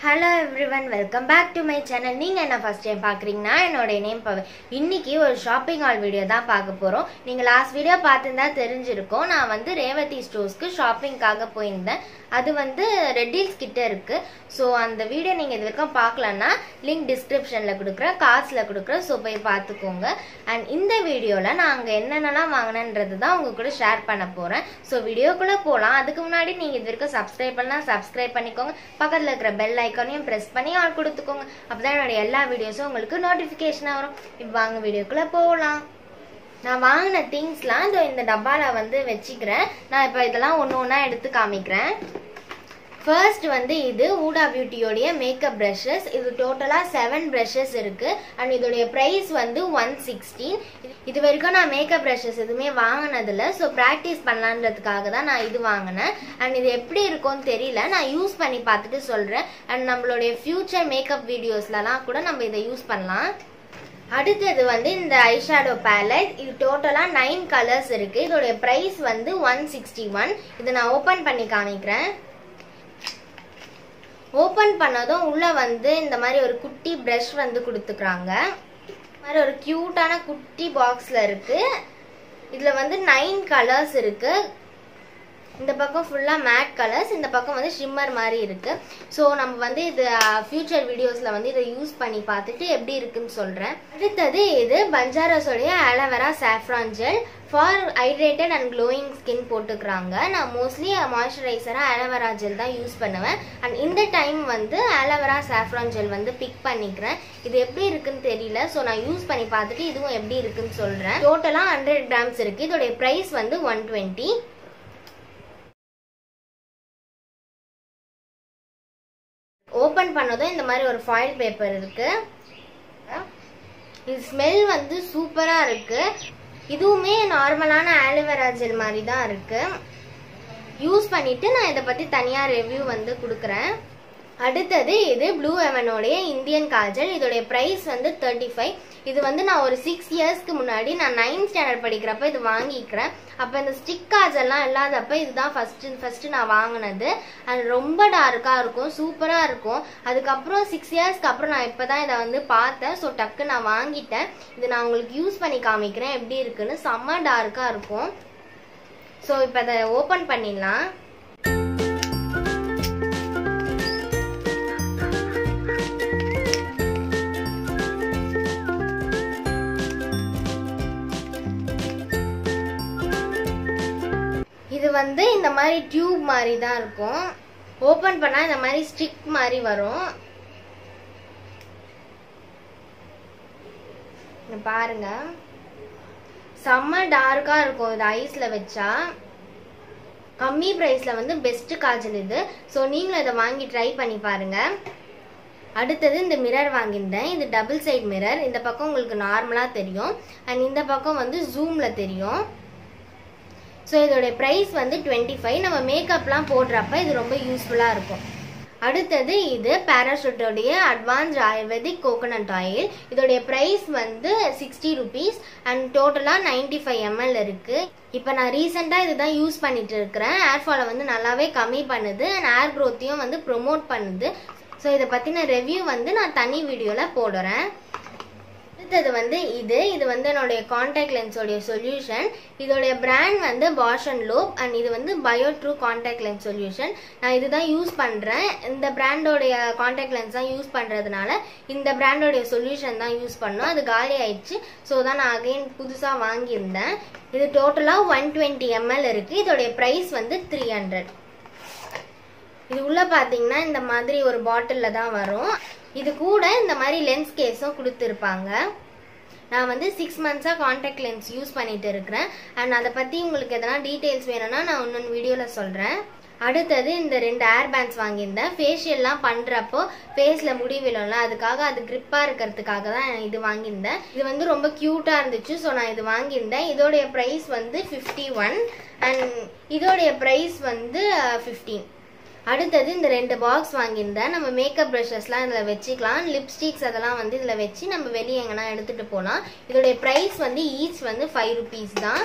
hello everyone welcome back to my channel நீங்கள் என்ன first time பார்க்குறீங்கன்னா என்னோட நேம் பவர் இன்னைக்கு ஒரு ஷாப்பிங் ஹால் வீடியோ தான் பார்க்க போகிறோம் நீங்கள் லாஸ்ட் வீடியோ பார்த்துருந்தா தெரிஞ்சிருக்கும் நான் வந்து ரேவதி ஸ்டோர்ஸ்க்கு ஷாப்பிங்காக போயிருந்தேன் அது வந்து ரெட்டில்ஸ் கிட்ட இருக்குது ஸோ அந்த வீடியோ நீங்கள் இது வரைக்கும் பார்க்கலன்னா லிங்க் டிஸ்கிரிப்ஷனில் கொடுக்குறேன் காசில் கொடுக்குறேன் ஸோ போய் பார்த்துக்கோங்க அண்ட் இந்த வீடியோவில் நான் அங்கே என்னென்னலாம் வாங்கினேன்றது தான் உங்க கூட ஷேர் பண்ண போகிறேன் ஸோ வீடியோக்குள்ளே போகலாம் அதுக்கு முன்னாடி நீங்கள் இது வரைக்கும் சப்ஸ்கிரைப் பண்ணலாம் சப்ஸ்கிரைப் பண்ணிக்கோங்க பக்கத்தில் இருக்கிற பெல் ஐக்கானையும் ப்ரெஸ் பண்ணி ஆள் கொடுத்துக்கோங்க அப்போ தான் என்னோட எல்லா வீடியோஸும் உங்களுக்கு நோட்டிஃபிகேஷனாக வரும் இப்போ வாங்க வீடியோக்குள்ளே போகலாம் நான் வாங்கின திங்ஸ்லாம் இதோ இந்த டப்பாவில் வந்து வச்சுக்கிறேன் நான் இப்போ இதெல்லாம் ஒன்று ஒன்றா எடுத்து காமிக்கிறேன் ஃபர்ஸ்ட் வந்து இது ஊடா பியூட்டியோடைய மேக்கப் ப்ரஷஸ் இது டோட்டலாக செவன் ப்ரஷஸ் இருக்குது அண்ட் இதோடைய ப்ரைஸ் வந்து ஒன் சிக்ஸ்டீன் இது வரைக்கும் நான் மேக்கப் ப்ரஷஸ் எதுவுமே வாங்கினதில்ல ஸோ ப்ராக்டிஸ் பண்ணலான்றதுக்காக தான் நான் இது வாங்கினேன் அண்ட் இது எப்படி இருக்கும்னு தெரியல நான் யூஸ் பண்ணி பார்த்துட்டு சொல்கிறேன் அண்ட் நம்மளுடைய ஃப்யூச்சர் மேக்கப் வீடியோஸ்லலாம் கூட நம்ம இதை யூஸ் பண்ணலாம் அடுத்தது வந்து இந்த ஐஷேடோ பேலட் இது டோட்டலாக நைன் கலர்ஸ் இருக்குது இதோடைய ப்ரைஸ் வந்து ஒன் சிக்ஸ்டி ஒன் இதை நான் ஓப்பன் பண்ணி காமிக்கிறேன் ஓப்பன் பண்ணதும் உள்ளே வந்து இந்த மாதிரி ஒரு குட்டி ப்ரஷ் வந்து கொடுத்துக்கிறாங்க இந்த மாதிரி ஒரு க்யூட்டான குட்டி பாக்ஸில் இருக்குது இதில் வந்து நைன் கலர்ஸ் இருக்குது இந்த பக்கம் ஃபுல்லாக மேட் கலர்ஸ் இந்த பக்கம் வந்து ஷிம்மர் மாதிரி இருக்குது ஸோ நம்ம வந்து இது ஃப்யூச்சர் வீடியோஸில் வந்து இதை யூஸ் பண்ணி பார்த்துட்டு எப்படி இருக்குன்னு சொல்கிறேன் அடுத்தது இது பஞ்சாரஸோடைய aloe vera saffron gel for hydrated and glowing skin போட்டுக்கிறாங்க நான் மோஸ்ட்லி மாய்ஸ்சரைசராக ஆலோவேரா ஜெல் தான் யூஸ் பண்ணுவேன் அண்ட் இந்த டைம் வந்து ஆலோவேரா சாஃப்ரான் ஜெல் வந்து பிக் பண்ணிக்கிறேன் இது எப்படி இருக்குன்னு தெரியல ஸோ நான் யூஸ் பண்ணி பார்த்துட்டு இதுவும் எப்படி இருக்குன்னு சொல்கிறேன் டோட்டலாக ஹண்ட்ரட் கிராம்ஸ் இருக்குது இதோடைய ப்ரைஸ் வந்து ஒன் டுவெண்ட்டி ஓப்பன் பண்ணதும் இந்த மாதிரி ஒரு ஃபாயில் பேப்பர் இருக்கு இது ஸ்மெல் வந்து சூப்பராக இருக்கு இதுவுமே நார்மலான ஆலிவேரா ஜெல் மாதிரி தான் இருக்கு யூஸ் பண்ணிட்டு நான் இதை பற்றி தனியாக ரிவ்யூ வந்து கொடுக்குறேன் அடுத்தது இது ப்ளூ எவனோடைய இந்தியன் காஜல் இதோடைய ப்ரைஸ் வந்து தேர்ட்டி ஃபைவ் இது வந்து நான் ஒரு சிக்ஸ் இயர்ஸ்க்கு முன்னாடி நான் நைன்த் ஸ்டாண்டர்ட் படிக்கிறப்ப இது வாங்கிக்கிறேன் அப்போ இந்த ஸ்டிக் காஜெல்லாம் இல்லாதப்ப இதுதான் ஃபஸ்ட்டு ஃபஸ்ட்டு நான் வாங்கினது அது ரொம்ப டார்க்காக இருக்கும் சூப்பராக இருக்கும் அதுக்கப்புறம் சிக்ஸ் இயர்ஸ்க்கு அப்புறம் நான் இப்போ தான் இதை வந்து பார்த்தேன் ஸோ டக்கு நான் வாங்கிட்டேன் இது நான் உங்களுக்கு யூஸ் பண்ணி காமிக்கிறேன் எப்படி இருக்குன்னு செம்ம டார்க்காக இருக்கும் ஸோ இப்போ அதை ஓப்பன் பண்ணிடலாம் இது வந்து இந்த மாதிரி டியூப் மாதிரி தான் இருக்கும் ஓப்பன் பண்ணால் இந்த மாதிரி ஸ்டிக் மாதிரி வரும் பாருங்க செம்ம டார்க்காக இருக்கும் இது ஐஸில் வச்சா கம்மி ப்ரைஸில் வந்து பெஸ்ட் காஜல் இது ஸோ நீங்களும் இதை வாங்கி ட்ரை பண்ணி பாருங்க அடுத்தது இந்த மிரர் வாங்கியிருந்தேன் இது டபுள் சைட் மிரர் இந்த பக்கம் உங்களுக்கு நார்மலாக தெரியும் அண்ட் இந்த பக்கம் வந்து ஜூமில் தெரியும் ஸோ இதோடைய ப்ரைஸ் வந்து டுவெண்ட்டி ஃபைவ் நம்ம மேக்கப்லாம் போடுறப்ப இது ரொம்ப யூஸ்ஃபுல்லாக இருக்கும் அடுத்தது இது பேராஷூட்டோடைய அட்வான்ஸ்ட் ஆயுர்வேதிக் கோகோனட் ஆயில் இதோடைய ப்ரைஸ் வந்து சிக்ஸ்டி ருபீஸ் அண்ட் டோட்டலாக நைன்டி ஃபைவ் எம்எல் இருக்குது இப்போ நான் ரீசெண்டாக இதுதான் யூஸ் பண்ணிட்டு இருக்கிறேன் ஏர் ஃபாலை வந்து நல்லாவே கம்மி பண்ணுது அண்ட் ஏர் க்ரோத்தையும் வந்து ப்ரொமோட் பண்ணுது ஸோ இதை பற்றின ரிவ்யூ வந்து நான் தனி வீடியோவில் போடுறேன் அடுத்தது வந்து இது இது வந்து என்னுடைய காண்டாக்ட் லென்ஸோடைய சொல்யூஷன் இதோடைய பிராண்ட் வந்து பாஷ் அண்ட் லோப் அண்ட் இது வந்து Biotrue contact lens solution நான் இதுதான் யூஸ் பண்ணுறேன் இந்த பிராண்டோடைய காண்டாக்ட் லென்ஸ் தான் யூஸ் பண்ணுறதுனால இந்த பிராண்டோடைய சொல்யூஷன் தான் யூஸ் பண்ணோம் அது காலி ஆயிடுச்சு ஸோ தான் நான் அகைன் புதுசாக வாங்கியிருந்தேன் இது டோட்டலாக ஒன் டுவெண்ட்டி எம்எல் இருக்குது இதோடைய ப்ரைஸ் வந்து த்ரீ ஹண்ட்ரட் இது உள்ள பார்த்தீங்கன்னா இந்த மாதிரி ஒரு பாட்டிலில் தான் வரும் இது கூட இந்த மாதிரி லென்ஸ் கேஸும் கொடுத்துருப்பாங்க நான் வந்து சிக்ஸ் மந்த்ஸாக காண்டாக்ட் லென்ஸ் யூஸ் பண்ணிட்டு இருக்கிறேன் அண்ட் அதை பற்றி உங்களுக்கு எதனா டீட்டெயில்ஸ் வேணும்னா நான் இன்னொன்று வீடியோவில் சொல்கிறேன் அடுத்தது இந்த ரெண்டு ஏர் பேண்ட்ஸ் வாங்கியிருந்தேன் ஃபேஷியல்லாம் பண்ணுறப்போ ஃபேஸில் முடி விழும்ல அதுக்காக அது க்ரிப்பாக இருக்கிறதுக்காக தான் இது வாங்கியிருந்தேன் இது வந்து ரொம்ப க்யூட்டாக இருந்துச்சு ஸோ நான் இது வாங்கியிருந்தேன் இதோடைய ப்ரைஸ் வந்து ஃபிஃப்டி ஒன் அண்ட் இதோடைய ப்ரைஸ் வந்து ஃபிஃப்டீன் அடுத்தது இந்த ரெண்டு பாக்ஸ் வாங்கியிருந்தேன் நம்ம மேக்கப் ப்ரஷஸ்லாம் இதில் வச்சுக்கலாம் லிப்ஸ்டிக்ஸ் அதெல்லாம் வந்து இதில் வச்சு நம்ம வெளியே எங்கன்னா எடுத்துகிட்டு போகலாம் இதோடைய ப்ரைஸ் வந்து ஈச் வந்து ஃபைவ் ருபீஸ் தான்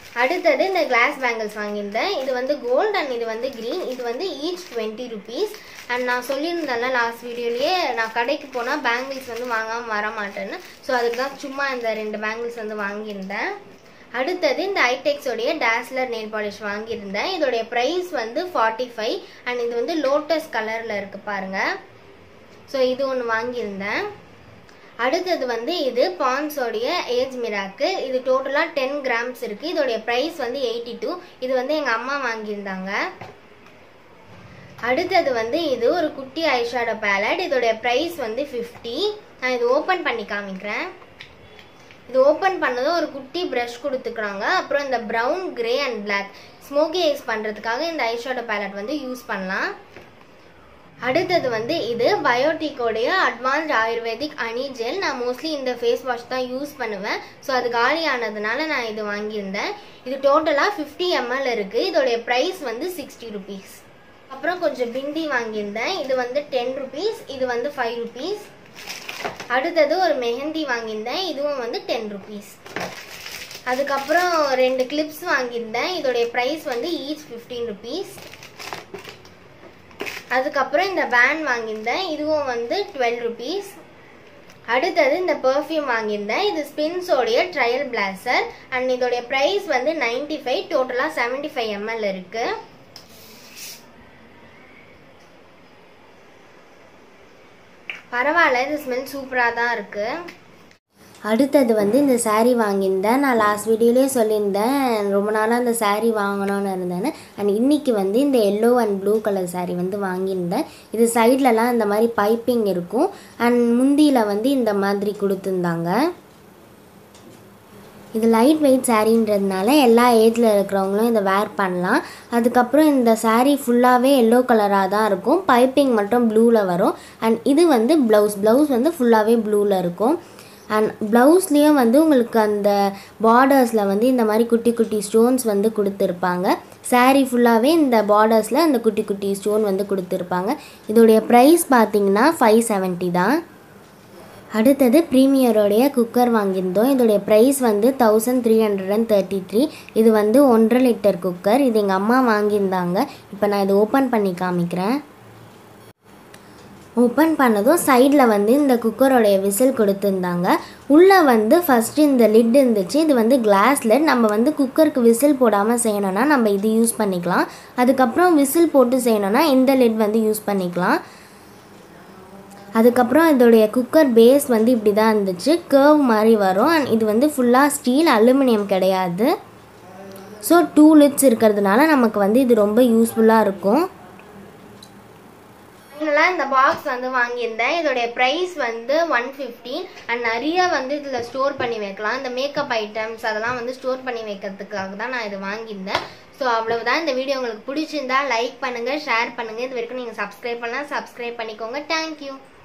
அடுத்தது இந்த கிளாஸ் பேங்கிள்ஸ் வாங்கியிருந்தேன் இது வந்து கோல்ட் அண்ட் இது வந்து க்ரீன் இது வந்து ஈச் டுவெண்ட்டி ருபீஸ் அண்ட் நான் சொல்லியிருந்தேன்ல லாஸ்ட் வீடியோலேயே நான் கடைக்கு போனால் பேங்கிள்ஸ் வந்து வாங்காமல் வர மாட்டேன்னு ஸோ அதுக்கு தான் சும்மா இந்த ரெண்டு பேங்கிள்ஸ் வந்து வாங்கியிருந்தேன் அடுத்தது இந்த ஐடெக்ஸோடைய டேஸ்லர் நெயில் பாலிஷ் வாங்கியிருந்தேன் இதோடைய ப்ரைஸ் வந்து ஃபார்ட்டி ஃபைவ் அண்ட் இது வந்து லோட்டஸ் கலரில் இருக்குது பாருங்கள் ஸோ இது ஒன்று வாங்கியிருந்தேன் அடுத்தது வந்து இது பான்ஸோடைய ஏஜ் மிராக்கு இது டோட்டலாக டென் கிராம்ஸ் இருக்குது இதோடைய ப்ரைஸ் வந்து எயிட்டி டூ இது வந்து எங்கள் அம்மா வாங்கியிருந்தாங்க அடுத்தது வந்து இது ஒரு குட்டி ஐஷேடோ பேலட் இதோடைய ப்ரைஸ் வந்து ஃபிஃப்டி நான் இது ஓப்பன் பண்ணி காமிக்கிறேன் இது ஓப்பன் பண்ணதும் ஒரு குட்டி ப்ரஷ் கொடுத்துக்கிறாங்க அப்புறம் இந்த brown grey and black smoky eyes பண்ணுறதுக்காக இந்த ஐஷேடோ பேலட் வந்து யூஸ் பண்ணலாம் அடுத்தது வந்து இது பயோட்டிக்கோடைய அட்வான்ஸ்ட் ஆயுர்வேதிக் அனி ஜெல் நான் மோஸ்ட்லி இந்த ஃபேஸ் வாஷ் தான் யூஸ் பண்ணுவேன் ஸோ அது காலி ஆனதுனால நான் இது வாங்கியிருந்தேன் இது டோட்டலாக ஃபிஃப்டி எம்எல் இருக்குது இதோடைய ப்ரைஸ் வந்து சிக்ஸ்டி ருபீஸ் அப்புறம் கொஞ்சம் பிந்தி வாங்கியிருந்தேன் இது வந்து டென் ருபீஸ் இது வந்து ஃபைவ் ருபீஸ் அடுத்தது ஒரு மெஹந்தி வாங்கியிருந்தேன் இதுவும் வந்து டென் ருபீஸ் அதுக்கப்புறம் ரெண்டு கிளிப்ஸ் வாங்கியிருந்தேன் இதோடைய ப்ரைஸ் வந்து ஈச் ஃபிஃப்டீன் ருபீஸ் அதுக்கப்புறம் இந்த பேன் வாங்கியிருந்தேன் இதுவும் வந்து டுவெல் ருபீஸ் அடுத்தது இந்த பெர்ஃப்யூம் வாங்கியிருந்தேன் இது ஸ்பின்ஸோடைய ட்ரையல் பிளாசர் அண்ட் இதோடைய ப்ரைஸ் வந்து நைன்டி ஃபைவ் டோட்டலாக செவன்டி ஃபைவ் எம்எல் இருக்குது பரவாயில்ல இது ஸ்மெல் சூப்பராக தான் இருக்குது அடுத்தது வந்து இந்த saree வாங்கியிருந்தேன் நான் லாஸ்ட் வீடியோலேயே சொல்லியிருந்தேன் ரொம்ப நாளாக இந்த saree வாங்கணும்னு இருந்தேன்னு அண்ட் இன்னைக்கு வந்து இந்த yellow and blue colour saree வந்து வாங்கியிருந்தேன் இது சைட்லலாம் இந்த மாதிரி பைப்பிங் இருக்கும் அண்ட் முந்தியில் வந்து இந்த மாதிரி கொடுத்துருந்தாங்க இது லைட் வெயிட் சாரீன்றதுனால எல்லா ஏஜில் இருக்கிறவங்களும் இதை வேர் பண்ணலாம் அதுக்கப்புறம் இந்த saree ஃபுல்லாகவே எல்லோ கலராக தான் இருக்கும் பைப்பிங் மட்டும் ப்ளூவில் வரும் அண்ட் இது வந்து ப்ளவுஸ் ப்ளவுஸ் வந்து ஃபுல்லாகவே ப்ளூவில் இருக்கும் அண்ட் ப்ளவுஸ்லேயும் வந்து உங்களுக்கு அந்த பார்டர்ஸில் வந்து இந்த மாதிரி குட்டி குட்டி ஸ்டோன்ஸ் வந்து கொடுத்துருப்பாங்க saree ஃபுல்லாகவே இந்த பார்டர்ஸில் அந்த குட்டி குட்டி ஸ்டோன் வந்து கொடுத்துருப்பாங்க இதோடைய ப்ரைஸ் பார்த்தீங்கன்னா ஃபைவ் செவன்ட்டி தான் அடுத்தது ப்ரீமியரோடைய குக்கர் வாங்கியிருந்தோம் இதோடைய ப்ரைஸ் வந்து thousand three hundred and thirty three இது வந்து ஒன்றரை லிட்டர் குக்கர் இது எங்கள் அம்மா வாங்கியிருந்தாங்க இப்போ நான் இது ஓப்பன் பண்ணி காமிக்கிறேன் ஓப்பன் பண்ணதும் சைடில் வந்து இந்த குக்கரோடைய விசில் கொடுத்துருந்தாங்க உள்ளே வந்து ஃபஸ்ட்டு இந்த லிட் இருந்துச்சு இது வந்து கிளாஸ் லிட் நம்ம வந்து குக்கருக்கு விசில் போடாமல் செய்யணும்னா நம்ம இது யூஸ் பண்ணிக்கலாம் அதுக்கப்புறம் விசில் போட்டு செய்யணும்னா இந்த லிட் வந்து யூஸ் பண்ணிக்கலாம் அதுக்கப்புறம் இதோடைய குக்கர் பேஸ் வந்து இப்படி தான் இருந்துச்சு கர்வ் மாதிரி வரும் அண்ட் இது வந்து ஃபுல்லாக ஸ்டீல் அலுமினியம் கிடையாது ஸோ டூ லிட்ஸ் இருக்கிறதுனால நமக்கு வந்து இது ரொம்ப யூஸ்ஃபுல்லாக இருக்கும் ஃபைனலாக இந்த பாக்ஸ் வந்து வாங்கியிருந்தேன் இதோடைய ப்ரைஸ் வந்து ஒன் ஃபிஃப்டீன் அண்ட் நிறைய வந்து இதில் ஸ்டோர் பண்ணி வைக்கலாம் இந்த மேக்கப் ஐட்டம்ஸ் அதெல்லாம் வந்து ஸ்டோர் பண்ணி வைக்கிறதுக்காக தான் நான் இது வாங்கியிருந்தேன் ஸோ அவ்வளவுதான் இந்த வீடியோ உங்களுக்கு பிடிச்சிருந்தா லைக் பண்ணுங்கள் ஷேர் பண்ணுங்கள் இது வரைக்கும் நீங்கள் சப்ஸ்கிரைப் பண்ணலாம் சப்ஸ்கிரைப் பண்ணிக்கோங்க தேங்க்யூ